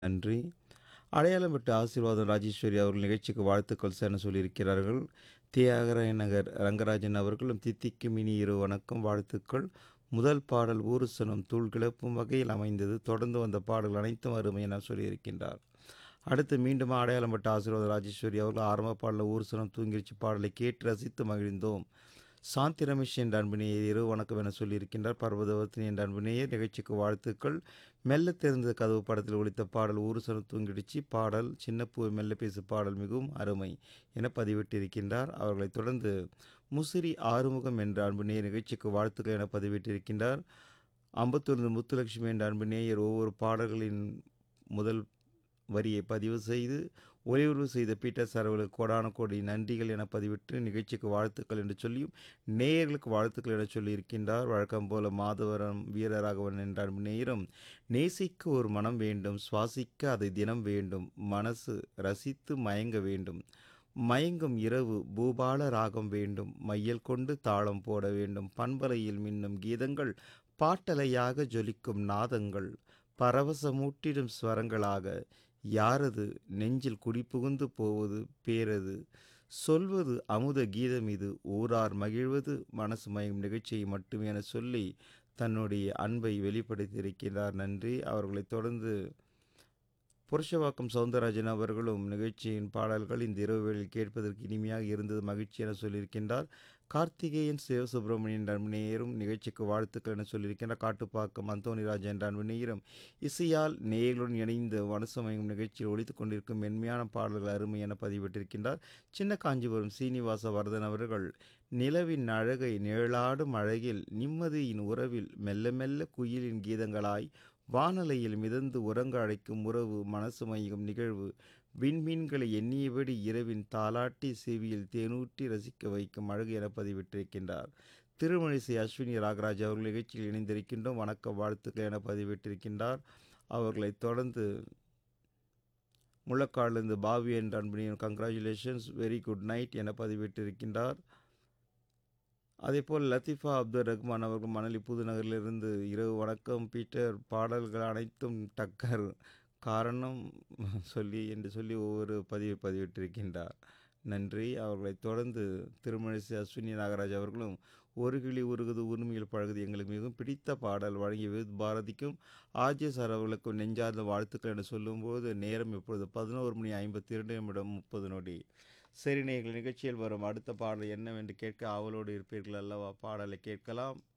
நன்றி. அடையாளம் விட்டு ஆசீர்வாதம் ராஜேஸ்வரி அவர்கள் நிகழ்ச்சிக்கு வாழ்த்துக்கள் என சொல்லியிருக்கிறார்கள். தியாகராய நகர் ரங்கராஜன் அவர்களும் தித்திக்கும் இனிய இரவு வணக்கம் வாழ்த்துக்கள். முதல் பாடல் ஊருசனம் தூள் கிளப்பும் வகையில் அமைந்தது. தொடர்ந்து வந்த பாடல்கள் அனைத்தும் அருமை என சொல்லியிருக்கின்றார். அடுத்து மீண்டும் அடையாளம் பட்ட ஆசீர்வாதம் ராஜேஸ்வரி அவர்கள் ஆரம்ப பாடல ஊருசனம் தூங்கிருச்சு பாடலை கேட்டு ரசித்து மகிழ்ந்தோம். சாந்தி ரமேஷ் என்ற அன்பு நேயர் இரவு வணக்கம் என சொல்லியிருக்கின்றார். பர்வதவர்த்தினி என்ற அன்பு நேயர் நிகழ்ச்சிக்கு வாழ்த்துக்கள். மெல்ல திறந்த கதவு படத்தில் ஒலித்த பாடல் ஊருசனம் தூங்கிடுச்சு பாடல் சின்ன பூவை மெல்ல பேசு பாடல் மிகவும் அருமை என பதிவிட்டிருக்கின்றார். அவர்களைத் தொடர்ந்து முசிறி ஆறுமுகம் என்ற அன்பு நேயர் நிகழ்ச்சிக்கு வாழ்த்துக்கள் என பதிவிட்டிருக்கின்றார். அம்பத்தூரிலிருந்து முத்துலட்சுமி என்ற அன்பு நேயர் ஒவ்வொரு பாடல்களின் முதல் வரியை பதிவு செய்து ஒளிபரப்பு செய்த பீட்டர் சார் அவர்களுக்கு கோடான கோடி நன்றிகள் என பதிவிட்டு நிகழ்ச்சிக்கு வாழ்த்துக்கள் என்று சொல்லியும் நேயர்களுக்கு வாழ்த்துக்கள் என சொல்லியிருக்கின்றார். வழக்கம் போல மாதவரம் வீரராகவன் என்ற அன்பு நேயரும் நேசிக்க ஒரு மனம் வேண்டும் சுவாசிக்க அதை தினம் வேண்டும் மனசு ரசித்து மயங்க வேண்டும் மயங்கும் இரவு பூபால ராகம் வேண்டும் மையல் கொண்டு தாளம் போட வேண்டும் பண்பலையில் மின்னும் கீதங்கள் பாட்டலையாக ஜொலிக்கும் நாதங்கள் பரவசமூட்டிடும் ஸ்வரங்களாக யாரது நெஞ்சில் குடிபுகுந்து போவது பேரது சொல்வது அமுத கீதம் இது ஊரார் மகிழ்வது மனசு மயங்கும் நிகழ்ச்சியை மட்டுமே என சொல்லி தன்னுடைய அன்பை வெளிப்படுத்தியிருக்கிறார் நன்றி அவர்களைத் தொடர்ந்து புருஷவாக்கம் சவுந்தரராஜன் அவர்களும் நிகழ்ச்சியின் பாடல்கள் இந்த இரவு வேளையில் கேட்பதற்கு இனிமையாக இருந்தது மகிழ்ச்சி என சொல்லியிருக்கின்றார். கார்த்திகேயன் சிவசுப்பிரமணியன் என்ற அன்புநேயரும் நிகழ்ச்சிக்கு வாழ்த்துக்கள் என சொல்லியிருக்கின்றார். காட்டுப்பாக்கம் அந்தோணிராஜ் என்ற அன்புநேயரும் இசையால் நேயர்களுடன் இணைந்து மனசமயம் நிகழ்ச்சியில் ஒலித்துக் கொண்டிருக்கும் மென்மையான பாடல்கள் அருமை என பதிவிட்டிருக்கின்றார். சின்ன காஞ்சிபுரம் சீனிவாச வரதன் அவர்கள் நிலவின் அழகை நிழலாடும் அழகில் நிம்மதியின் உறவில் மெல்ல மெல்ல குயிலின் கீதங்களாய் வானலையில் மிதந்து உறங்க அழைக்கும் உறவு மனசு மயங்கும் நிகழ்வு விண்மீன்களை எண்ணியபடி இரவின் தாலாட்டி செவியில் தேனூற்றி ரசிக்க வைக்கும் அழகு என பதிவிட்டிருக்கின்றார். திருமழிசை அஸ்வினி ராகராஜ் அவர்கள் நிகழ்ச்சியில் இணைந்திருக்கின்றோம் வணக்கம் வாழ்த்துக்கள் என பதிவிட்டிருக்கின்றார். அவர்களைத் தொடர்ந்து முழக்காடிலிருந்து பாபு என்ற அன்புநேயர் கங்க்ராச்சுலேஷன்ஸ் வெரி குட் நைட் என பதிவிட்டிருக்கின்றார். அதேபோல் லத்தீஃபா அப்துல் ரஹ்மான் அவர்கள் மணலி புதுநகரிலிருந்து இரவு வணக்கம் பீட்டர் பாடல்கள் அனைத்தும் டக்கர் காரணம் சொல்லி என்று சொல்லி ஒவ்வொரு பதிவை பதிவிட்டிருக்கின்றார். நன்றி. அவர்களைத் தொடர்ந்து திருமழிசை அஸ்வினி நாகராஜ் அவர்களும் ஒரு கிளி உருகுது உரிமையில் பழகுது எங்களுக்கு மிகவும் பிடித்த பாடல் வழங்கிய வித் பாரதிக்கும் ஆர்ஜே சார் அவர்களுக்கும் நெஞ்சார்ந்த வாழ்த்துக்கள் என சொல்லும்போது நேரம் இப்பொழுது பதினோரு மணி ஐம்பத்தி இரண்டு நிமிடம் முப்பது நொடி. சரி நேயர்களே நிகழ்ச்சியில் வரும் அடுத்த பாடல் என்னவென்று கேட்க ஆவலோடு இருப்பீர்கள் அல்லவா பாடலை கேட்கலாம்.